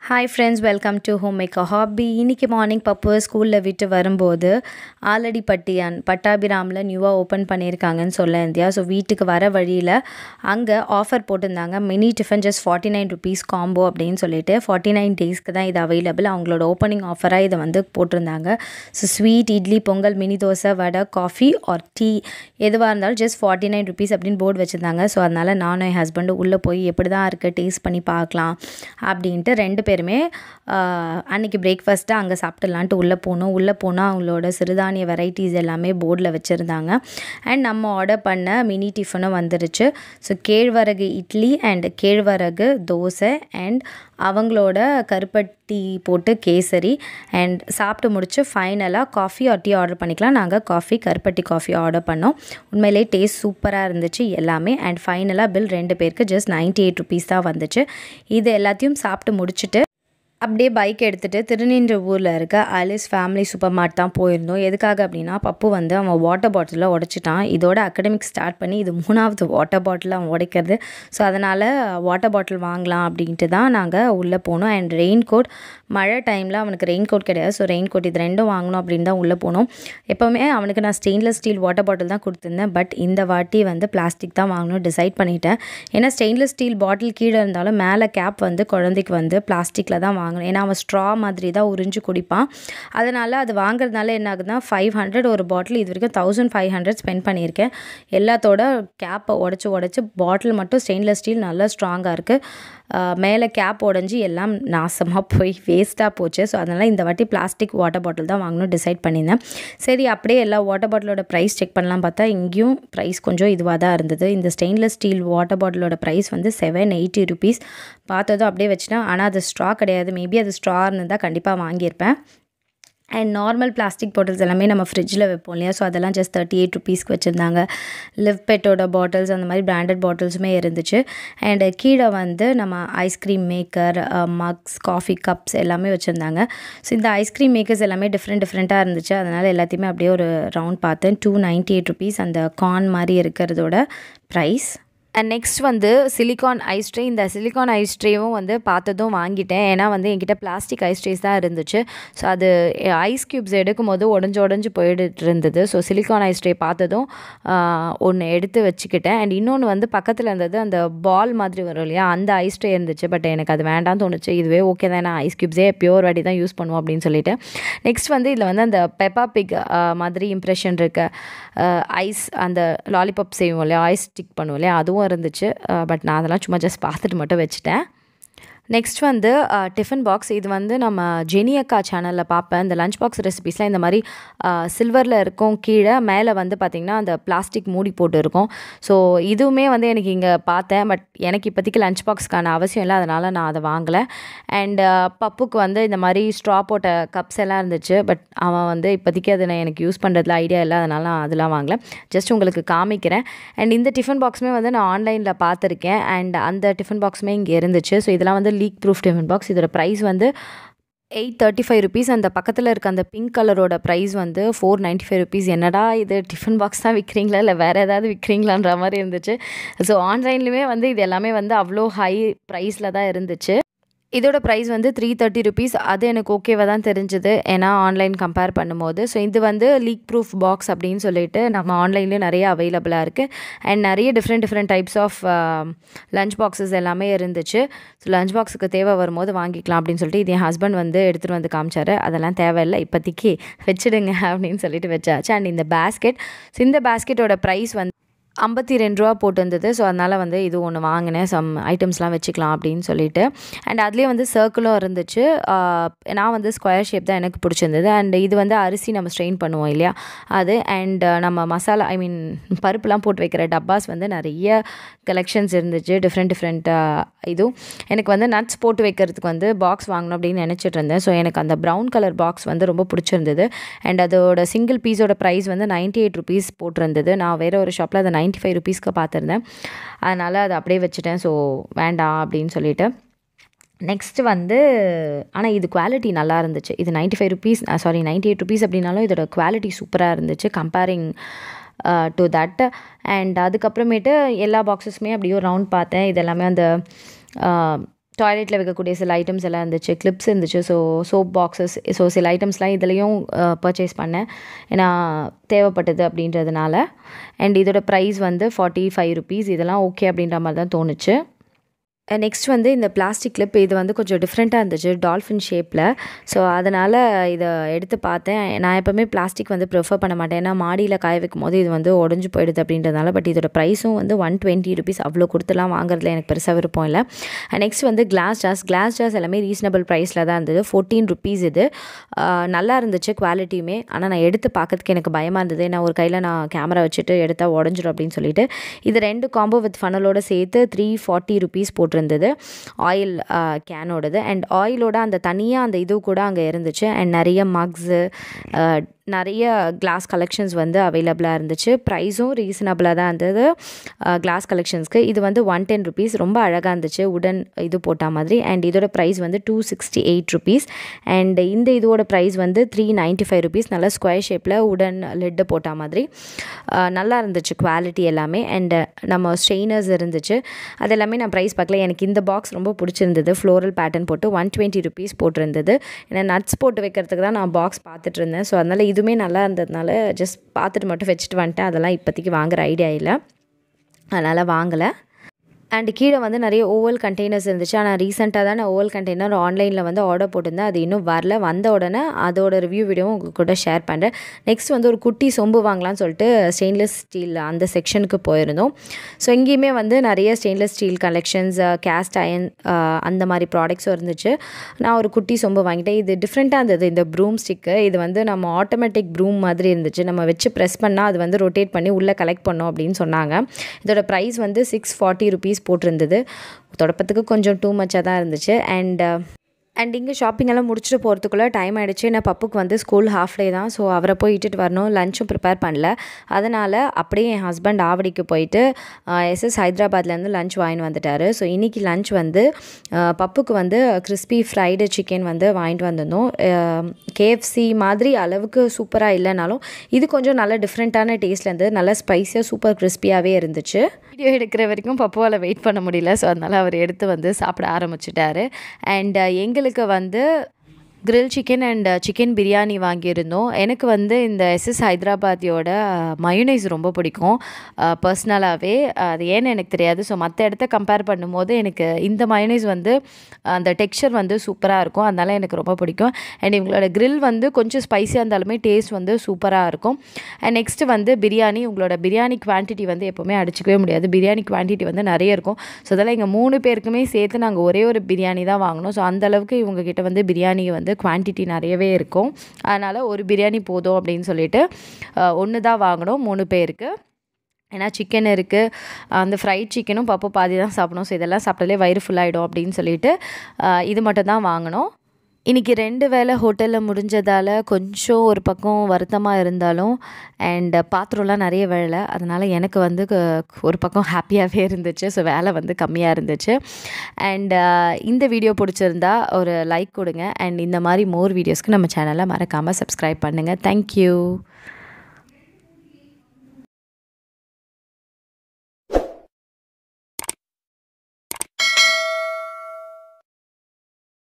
hi friends welcome to home make a hobby இன்றைக்கி morning Pappu ஸ்கூலில் விட்டு வரும்போது ஆலடிப்பட்டியான் பட்டாபிராமில் நியூவாக ஓப்பன் பண்ணியிருக்காங்கன்னு சொல்ல இந்தியா ஸோ வீட்டுக்கு வர வழியில் அங்கே ஆஃபர் போட்டிருந்தாங்க mini tiffin just forty nine rupees combo அப்படின்னு சொல்லிட்டு ஃபார்ட்டி நைன் டேஸ்க்கு தான் இது அவைலபிள் அவங்களோட ஓப்பனிங் ஆஃபராக இதை வந்து போட்டிருந்தாங்க so sweet idli pongal mini dosa vada coffee or tea எதுவாக இருந்தாலும் ஜஸ்ட் ஃபார்ட்டி நைன் ருபீஸ் அப்படின்னு போர்டு வச்சுருந்தாங்க ஸோ அதனால் நானும் என் ஹஸ்பண்டும் உள்ளே போய் எப்படி தான் இருக்குது டேஸ்ட் பண்ணி பார்க்கலாம் அப்படின்ட்டு ரெண்டு பேருமே அன்றைக்கி பிரேக்ஃபாஸ்ட்டாக அங்கே சாப்பிட்டுலான்ட்டு உள்ளே போனோம் உள்ளே போனால் அவங்களோட சிறுதானிய வெரைட்டிஸ் எல்லாமே போர்டில் வச்சுருந்தாங்க அண்ட் நம்ம ஆர்டர் பண்ண மினி டிஃபனும் வந்துருச்சு ஸோ கேழ்வரகு இட்லி அண்ட் கேழ்வரகு தோசை அண்ட் அவங்களோட கருப்பட்டி போட்டு கேசரி அண்ட் சாப்பிட்டு முடிச்சு ஃபைனலாக காஃபி ஆர் டீ ஆர்டர் பண்ணிக்கலாம் நாங்கள் காஃபி கருப்பட்டி காஃபி ஆர்டர் பண்ணோம் உண்மையிலே டேஸ்ட் சூப்பராக இருந்துச்சு எல்லாமே அண்ட் ஃபைனலாக பில் ரெண்டு பேருக்கு ஜஸ்ட் நைன்ட்டி எயிட் ருபீஸ் தான் வந்துச்சு இது எல்லாத்தையும் சாப்பிட்டு முடிச்சுட்டு அப்படியே பைக் எடுத்துகிட்டு திருநின்ற ஊரில் இருக்க ஆலிஸ் ஃபேமிலி சூப்பர் மார்ட் தான் போயிருந்தோம் எதுக்காக அப்படின்னா பப்பு வந்து அவன் வாட்டர் பாட்டிலில் உடச்சிட்டான் இதோட அகடமிக் ஸ்டார்ட் பண்ணி இது மூணாவது வாட்டர் பாட்டில் அவன் உடைக்கிறது ஸோ அதனால் வாட்டர் பாட்டில் வாங்கலாம் அப்படின்ட்டு தான் நாங்கள் உள்ளே போனோம் அண்ட் ரெயின் கோட் மழை டைமில் அவனுக்கு ரெயின் கோட் கிடையாது ஸோ ரெயின் கோட் இது ரெண்டும் வாங்கணும் அப்படின்னு தான் உள்ளே போனோம் எப்போவுமே அவனுக்கு நான் ஸ்டெயின்லெஸ் ஸ்டீல் வாட்டர் பாட்டில் தான் கொடுத்துருந்தேன் பட் இந்த வாட்டி வந்து பிளாஸ்டிக் தான் வாங்கணும் டிசைட் பண்ணிட்டேன் ஏன்னா ஸ்டெயின்லெஸ் ஸ்டீல் பாட்டில் கீழே இருந்தாலும் மேலே கேப் வந்து குழந்தைக்கு வந்து பிளாஸ்டிக்கில் தான் வாங்கணும் ஏன்னா அவன் ஸ்ட்ரா மாதிரி தான் உறிஞ்சு குடிப்பான் அதனால் அது வாங்குறதுனால என்ன ஆகுதுன்னா ஃபைவ் ஹண்ட்ரட் ஒரு பாட்டில் இது வரைக்கும் தௌசண்ட் ஃபைவ் ஹண்ட்ரட் ஸ்பெண்ட் பண்ணியிருக்கேன் எல்லாத்தோட கேப்பை உடச்சி உடச்சி பாட்டில் மட்டும் ஸ்டெயின்லெஸ் ஸ்டீல் நல்லா ஸ்ட்ராங்காக இருக்குது மேலே கேப் உடஞ்சி எல்லாம் நாசமாக போய் வேஸ்ட்டாக போச்சு ஸோ அதனால் இந்த வாட்டி பிளாஸ்டிக் வாட்டர் பாட்டில் தான் வாங்கணும் டிசைட் பண்ணியிருந்தேன் சரி அப்படியே எல்லா வாட்டர் பாட்டிலோட ப்ரைஸ் செக் பண்ணலாம் பார்த்தா இங்கேயும் ப்ரைஸ் கொஞ்சம் இதுவாக தான் இருந்தது இந்த ஸ்டெயின்லெஸ் ஸ்டீல் வாட்டர் பாட்டிலோட ப்ரைஸ் வந்து செவன் எயிட்டி ருபீஸ் பார்த்ததும் அப்படியே வச்சுட்டேன் ஆனால் அது ஸ்ட்ரா கிடையாது மேபி அது ஸ்ட்ரா இருந்தால் கண்டிப்பாக வாங்கியிருப்பேன் அண்ட் நார்மல் பிளாஸ்டிக் பாட்டில்ஸ் எல்லாமே நம்ம ஃப்ரிட்ஜில் வைப்போம் இல்லையா ஸோ அதெல்லாம் ஜஸ்ட் தேர்ட்டி எயிட் ருபீஸ்க்கு வச்சுருந்தாங்க லிவ் பெட்டோட பாட்டில்ஸ் அந்த மாதிரி பிராண்டட் பாட்டில்ஸுமே இருந்துச்சு அண்டு கீழே வந்து நம்ம ice cream maker mugs coffee cups எல்லாமே வச்சுருந்தாங்க ஸோ இந்த ஐஸ்கிரீம் மேக்கர்ஸ் எல்லாமே டிஃப்ரெண்ட் டிஃப்ரெண்ட்டாக இருந்துச்சு அதனால் எல்லாத்தையுமே அப்படியே ஒரு ரவுண்ட் பார்த்தேன் டூ நைன்ட்டி எயிட் ருபீஸ் அந்த கார்ன் மாதிரி இருக்கிறதோட ப்ரைஸ் அண்ட் நெக்ஸ்ட் வந்து சிலிக்கான் ஐஸ் ட்ரே இந்த சிலிக்கான் ஐஸ் ட்ரேவும் வந்து பார்த்ததும் வாங்கிட்டேன் ஏன்னா வந்து என்கிட்ட பிளாஸ்டிக் ஐஸ் ட்ரேஸ் தான் இருந்துச்சு ஸோ அது ஐஸ் க்யூப்ஸ் எடுக்கும் போது உடஞ்சி உடஞ்சி போயிட்டு இருந்தது ஸோ சிலிக்கான் ஐஸ் ட்ரே பார்த்ததும் ஒன்று எடுத்து வச்சுக்கிட்டேன் அண்ட் இன்னொன்று வந்து பக்கத்தில் இருந்தது அந்த பால் மாதிரி வரும் இல்லையா அந்த ஐஸ் ட்ரே இருந்துச்சு பட் எனக்கு அது வேண்டாம்னு தோணுச்சு இதுவே ஓகே தான் நான் ஐஸ் க்யூப்ஸே பியோர் வாட்டி தான் யூஸ் பண்ணுவோம் அப்படின்னு சொல்லிட்டு நெக்ஸ்ட் வந்து இதில் வந்து அந்த பெப்பா பிக் மாதிரி இம்ப்ரெஷன் இருக்க ஐஸ் அந்த லாலிபாப் செய்வோம் இல்லையா ஐஸ் ஸ்டிக் பண்ணுவோம் இல்லையா அதுவும் இருந்துச்சு பட் நான் அதெல்லாம் சும்மா ஜஸ்ட் பார்த்துட்டு மட்டும் வச்சுட்டேன் நெக்ஸ்ட் வந்து டிஃபன் பாக்ஸ் இது வந்து நம்ம ஜெனி அக்கா சேனலில் பார்ப்பேன் இந்த லஞ்ச் பாக்ஸ் ரெசிபிஸ்லாம் இந்த மாதிரி சில்வரில் இருக்கும் கீழே மேலே வந்து பார்த்திங்கன்னா அந்த பிளாஸ்டிக் மூடி போட்டு இருக்கும் ஸோ இதுவுமே வந்து எனக்கு இங்கே பார்த்தேன் பட் எனக்கு இப்போதைக்கு லஞ்ச் பாக்ஸ்க்கான அவசியம் இல்லை அதனால் நான் அதை வாங்கலை அண்ட் பப்புக்கு வந்து இந்த மாதிரி ஸ்ட்ரா போட்ட கப்ஸ் எல்லாம் இருந்துச்சு பட் அவன் வந்து இப்போதைக்கு அதை நான் எனக்கு யூஸ் பண்ணுறதுல ஐடியா இல்லை அதனால் நான் அதெல்லாம் வாங்கலை ஜஸ்ட் உங்களுக்கு காமிக்கிறேன் அண்ட் இந்த டிஃபன் பாக்ஸுமே வந்து நான் ஆன்லைனில் பார்த்துருக்கேன் அண்ட் அந்த டிஃபன் பாக்ஸுமே இங்கே இருந்துச்சு ஸோ இதெல்லாம் வந்து லீக் ப்ரூஃப் டிஃபன் பாக்ஸ் இதோட ப்ரைஸ் வந்து எயிட் தேர்ட்டி ஃபைவ் ருபீஸ் அந்த பக்கத்தில் இருக்க அந்த பிங்க் கலரோட ப்ரைஸ் வந்து ஃபோர் நைன்ட்டி ஃபைவ் ருபீஸ் என்னடா இது டிஃபன் பாக்ஸ் தான் விற்கிறீங்களா இல்லை வேறு ஏதாவது விற்கிறீங்களான்ற மாதிரி இருந்துச்சு ஸோ ஆன்லைன்லேயுமே வந்து இது எல்லாமே வந்து அவ்வளோ ஹை ப்ரைஸில் தான் இருந்துச்சு இதோட ப்ரைஸ் வந்து த்ரீ தேர்ட்டி ருபீஸ் அது எனக்கு ஓகேவாக தான் தெரிஞ்சுது ஏன்னா ஆன்லைன் கம்பேர் பண்ணும்போது ஸோ இது வந்து லீக் ப்ரூஃப் பாக்ஸ் அப்படின்னு சொல்லிட்டு நம்ம ஆன்லைன்லேயும் நிறைய அவைலபிளாக இருக்குது அண்ட் நிறைய different different types of lunch boxes எல்லாமே இருந்துச்சு ஸோ லஞ்ச் பாக்ஸுக்கு தேவை வரும்போது வாங்கிக்கலாம் அப்படின்னு சொல்லிட்டு இது என் ஹஸ்பண்ட் வந்து எடுத்துகிட்டு வந்து காமிச்சார் அதெல்லாம் தேவையில்லை இப்போதைக்கு வச்சுடுங்க அப்படின்னு சொல்லிட்டு வச்சாச்சு அண்ட் இந்த பேஸ்கெட் ஸோ இந்த பேஸ்கெட்டோட ப்ரைஸ் வந்து ஐம்பத்தி ரெண்டு ரூபா போட்டிருந்தது ஸோ அதனால் வந்து இது ஒன்று வாங்கினேன் சம் ஐட்டம்ஸ்லாம் வச்சுக்கலாம் அப்படின்னு சொல்லிட்டு அண்ட் அதுலேயே வந்து சர்க்கிளும் இருந்துச்சு நான் வந்து ஸ்கொயர் ஷேப் தான் எனக்கு பிடிச்சிருந்தது அண்ட் இது வந்து அரிசி நம்ம ஸ்ட்ரெயின் பண்ணுவோம் இல்லையா அது அண்ட் நம்ம மசாலா ஐ மீன் பருப்புலாம் போட்டு வைக்கிற டப்பாஸ் வந்து நிறைய கலெக்ஷன்ஸ் இருந்துச்சு டிஃப்ரெண்ட் டிஃப்ரெண்ட் இதுவும் எனக்கு வந்து நட்ஸ் போட்டு வைக்கிறதுக்கு வந்து பாக்ஸ் வாங்கணும் அப்படின்னு நினச்சிட்டு இருந்தேன் ஸோ எனக்கு அந்த ப்ரௌன் கலர் பாக்ஸ் வந்து ரொம்ப பிடிச்சிருந்தது அண்ட் அதோட சிங்கிள் பீஸோட ப்ரைஸ் வந்து நைன்ட்டி எயிட் ருபீஸ் போட்டிருந்தது நான் வேறு ஒரு ஷாப்பில் அதை நைன்ட்டி ஃபைவ் ருபீஸ்க்கு பார்த்துருந்தேன் அதனால் அதை அப்படியே வச்சுட்டேன் ஸோ வேண்டாம் அப்படின்னு சொல்லிட்டு நெக்ஸ்ட்டு வந்து ஆனால் இது குவாலிட்டி நல்லா இருந்துச்சு இது ninety five rupees sorry ninety eight rupees அப்படின்னாலும் இதோட குவாலிட்டி சூப்பராக இருந்துச்சு கம்பேரிங் டு தட் அண்ட் அதுக்கப்புறமேட்டு எல்லா பாக்ஸஸுமே அப்படியே ரவுண்ட் பார்த்தேன் இது எல்லாமே அந்த டாய்லெட்டில் வைக்கக்கூடிய சில ஐட்டம்ஸ் எல்லாம் இருந்துச்சு கிளிப்ஸ் இருந்துச்சு ஸோ சோப் பாக்ஸஸ் ஸோ சில ஐட்டம்ஸ்லாம் இதுலேயும் பர்ச்சேஸ் பண்ணேன் ஏன்னா தேவைப்பட்டது அப்படின்றதுனால அண்ட் இதோட ப்ரைஸ் வந்து ஃபார்ட்டி ஃபைவ் ருபீஸ் இதெல்லாம் ஓகே அப்படின்ற மாதிரி தான் தோணுச்சு நெக்ஸ்ட் வந்து இந்த பிளாஸ்டிக் கிளிப் இது வந்து கொஞ்சம் டிஃப்ரெண்ட்டாக இருந்துச்சு டால்ஃபின் ஷேப்பில் ஸோ அதனால் இதை எடுத்து பார்த்தேன் நான் எப்போவுமே பிளாஸ்டிக் வந்து ப்ரிஃபர் பண்ண மாட்டேன் ஏன்னா மாடியில் காய வைக்கும் போது இது வந்து உடஞ்சி போயிடுது அப்படின்றதுனால பட் இதோட ப்ரைஸும் வந்து ஒன் டுவெண்ட்டி ருபீஸ் அவ்வளோ கொடுத்துலாம் வாங்குறதுல எனக்கு பெருசாக விருப்பம் இல்லை நெக்ஸ்ட் வந்து கிளாஸ் ஜாஸ் கிளாஸ் ஜாஸ் எல்லாமே ரீசனபிள் ப்ரைஸில் தான் இருந்தது ஃபோர்டீன் ருபீஸ் இது நல்லா இருந்துச்சு குவாலிட்டியுமே ஆனால் நான் எடுத்து பார்க்கறதுக்கு எனக்கு பயமாக இருந்தது ஏன்னா ஒரு கையில் நான் கேமரா வச்சுட்டு எடுத்தால் உடஞ்சிரும் அப்படின்னு சொல்லிட்டு இது ரெண்டு காம்போ வித் ஃபனலோட சேர்த்து த்ரீ ஃபார்ட்டி ருபீஸ் போட்டிருந்தது ஆயில் கேனோடது அண்ட் ஆயிலோட அந்த தனியாக அந்த இது கூட அங்கே இருந்துச்சு அண்ட் நிறைய மக்ஸு நிறைய கிளாஸ் கலெக்ஷன்ஸ் வந்து அவைலபிளாக இருந்துச்சு ப்ரைஸும் ரீசனபிளாக தான் இருந்தது கிளாஸ் கலெக்ஷன்ஸ்க்கு இது வந்து ஒன் டென் ருபீஸ் ரொம்ப அழகாக இருந்துச்சு உடன் இது போட்ட மாதிரி அண்ட் இதோட ப்ரைஸ் வந்து two sixty eight rupees and இந்த இதோட ப்ரைஸ் வந்து த்ரீ நைன்ட்டி ஃபைவ் ருபீஸ் நல்லா ஸ்கொயர் ஷேப்பில் உடன் லெட்டு போட்ட மாதிரி நல்லா இருந்துச்சு குவாலிட்டி எல்லாமே அண்டு நம்ம ஸ்ட்ரெயினர்ஸ் இருந்துச்சு அது எல்லாமே நான் ப்ரைஸ் பார்க்கல எனக்கு இந்த பாக்ஸ் ரொம்ப பிடிச்சிருந்தது ஃப்ளோரல் பேட்டர்ன் போட்டு ஒன் டுவெண்ட்டி ருபீஸ் போட்டிருந்தது ஏன்னா நட்ஸ் போட்டு வைக்கிறதுக்கு தான் நான் பாக்ஸ் பார்த்துட்டு இருந்தேன் ஸோ அதனால் இதுவுமே நல்லா இருந்ததுனால ஜஸ்ட் பார்த்துட்டு மட்டும் வச்சுட்டு வந்துட்டேன் அதெல்லாம் இப்போதைக்கு வாங்குற ஐடியா இல்லை அதனால் வாங்கலை அண்ட் கீழே வந்து நிறைய ஓவல் கண்டெய்னர்ஸ் இருந்துச்சு ஆனால் ரீசெண்டாக தான் நான் ஓவல் கண்டெய்னர் ஆன்லைனில் வந்து ஆர்டர் போட்டிருந்தேன் அது இன்னும் வரல வந்த உடனே அதோட ரிவ்யூ வீடியோவும் உங்கள் கூட ஷேர் பண்ணுறேன் நெக்ஸ்ட் வந்து ஒரு குட்டி சொம்பு வாங்கலாம்னு சொல்லிட்டு ஸ்டெயின்லெஸ் ஸ்டீல் அந்த செக்ஷனுக்கு போயிருந்தோம் ஸோ இங்கேயுமே வந்து நிறைய stainless steel collections cast iron அந்த மாதிரி ப்ராடக்ட்ஸும் இருந்துச்சு நான் ஒரு குட்டி சொம்பு வாங்கிட்டேன் இது டிஃப்ரெண்ட்டாக இருந்தது இந்த ப்ரூம் ஸ்டிக்கு இது வந்து நம்ம ஆட்டோமேட்டிக் ப்ரூம் மாதிரி இருந்துச்சு நம்ம வச்சு ப்ரெஸ் பண்ணால் அது வந்து ரொட்டேட் பண்ணி உள்ளே கலெக்ட் பண்ணோம் அப்படின்னு சொன்னாங்க இதோட ப்ரைஸ் வந்து சிக்ஸ் ஃபார்ட்டி ருபீஸ் போட்டிருந்தது தொடப்பத்துக்கு கொஞ்சம் டூ மச்சாக தான் இருந்துச்சு அண்ட் அண்ட் இங்கே ஷாப்பிங் எல்லாம் முடிச்சுட்டு போகிறதுக்குள்ளே டைம் ஆகிடுச்சு நான் பப்புக்கு வந்து ஸ்கூல் ஹாஃப் டே தான் ஸோ அவரை போய் இட்டுட்டு வரணும் லஞ்சும் ப்ரிப்பேர் பண்ணல அதனால் அப்படியே என் ஹஸ்பண்ட் ஆவடிக்கு போயிட்டு எஸ்எஸ் ஹைதராபாத்லேருந்து லஞ்ச் வாங்கிட்டு வந்துட்டார் ஸோ இன்றைக்கி லஞ்ச் வந்து பப்புக்கு வந்து கிறிஸ்பி ஃப்ரைடு சிக்கன் வந்து வாங்கிட்டு வந்திருந்தோம் கேஎஃப்சி மாதிரி அளவுக்கு சூப்பராக இல்லைனாலும் இது கொஞ்சம் நல்ல டிஃப்ரெண்ட்டான டேஸ்ட்டில் இருந்தது நல்லா ஸ்பைஸியாக சூப்பர் கிறிஸ்பியாகவே இருந்துச்சு வீடியோ எடுக்கிற வரைக்கும் பப்புவால் வெயிட் பண்ண முடியல ஸோ அதனால் அவர் எடுத்து வந்து சாப்பிட ஆரம்பிச்சிட்டாரு அண்ட் எங்களுக்கு வந்து grill chicken and chicken biryani வாங்கியிருந்தோம் எனக்கு வந்து இந்த எஸ்எஸ் ஹைதராபாத்தியோட மயுனைஸ் ரொம்ப பிடிக்கும் பர்சனலாகவே அது ஏன்னு எனக்கு தெரியாது ஸோ மற்ற இடத்த கம்பேர் பண்ணும்போது எனக்கு இந்த மயுனைஸ் வந்து அந்த டெக்ஸ்சர் வந்து சூப்பராக இருக்கும் அதனால் எனக்கு ரொம்ப பிடிக்கும் அண்ட் இவங்களோட கிரில் வந்து கொஞ்சம் ஸ்பைஸியாக இருந்தாலுமே டேஸ்ட் வந்து சூப்பராக இருக்கும் அண்ட் நெக்ஸ்ட்டு வந்து பிரியாணி உங்களோட பிரியாணி குவான்டிட்டி வந்து எப்போவுமே அடிச்சிக்கவே முடியாது பிரியாணி குவான்டிட்டி வந்து நிறைய இருக்கும் ஸோ அதெல்லாம் எங்கள் மூணு பேருக்குமே சேர்த்து நாங்கள் ஒரே ஒரு பிரியாணி தான் வாங்கினோம் ஸோ அந்தளவுக்கு இவங்ககிட்ட வந்து பிரியாணி வந்து குவான்டிட்டி நிறையவே இருக்கும் அதனால் ஒரு பிரியாணி போதும் அப்படின்னு சொல்லிட்டு ஒன்று தான் வாங்கினோம் மூணு பேருக்கு ஏன்னா சிக்கன் இருக்குது அந்த ஃப்ரைட் சிக்கனும் பப்பு பாதி தான் சாப்பிடணும் ஸோ இதெல்லாம் சாப்பிட்டாலே வயிறு ஃபுல்லாகிடும் அப்படின்னு சொல்லிட்டு இது மட்டும் தான் வாங்கினோம் இன்றைக்கி ரெண்டு வேளை ஹோட்டலில் முடிஞ்சதால் கொஞ்சம் ஒரு பக்கம் வருத்தமாக இருந்தாலும் அண்ட் பாத்திரம்லாம் நிறைய வேலை அதனால் எனக்கு வந்து ஒரு பக்கம் ஹாப்பியாகவே இருந்துச்சு ஸோ வேலை வந்து கம்மியாக இருந்துச்சு அண்ட் இந்த வீடியோ பிடிச்சிருந்தா ஒரு லைக் கொடுங்க அண்ட் இந்த மாதிரி மோர் வீடியோஸ்க்கு நம்ம சேனலை மறக்காமல் சப்ஸ்கிரைப் பண்ணுங்கள் தேங்க்யூ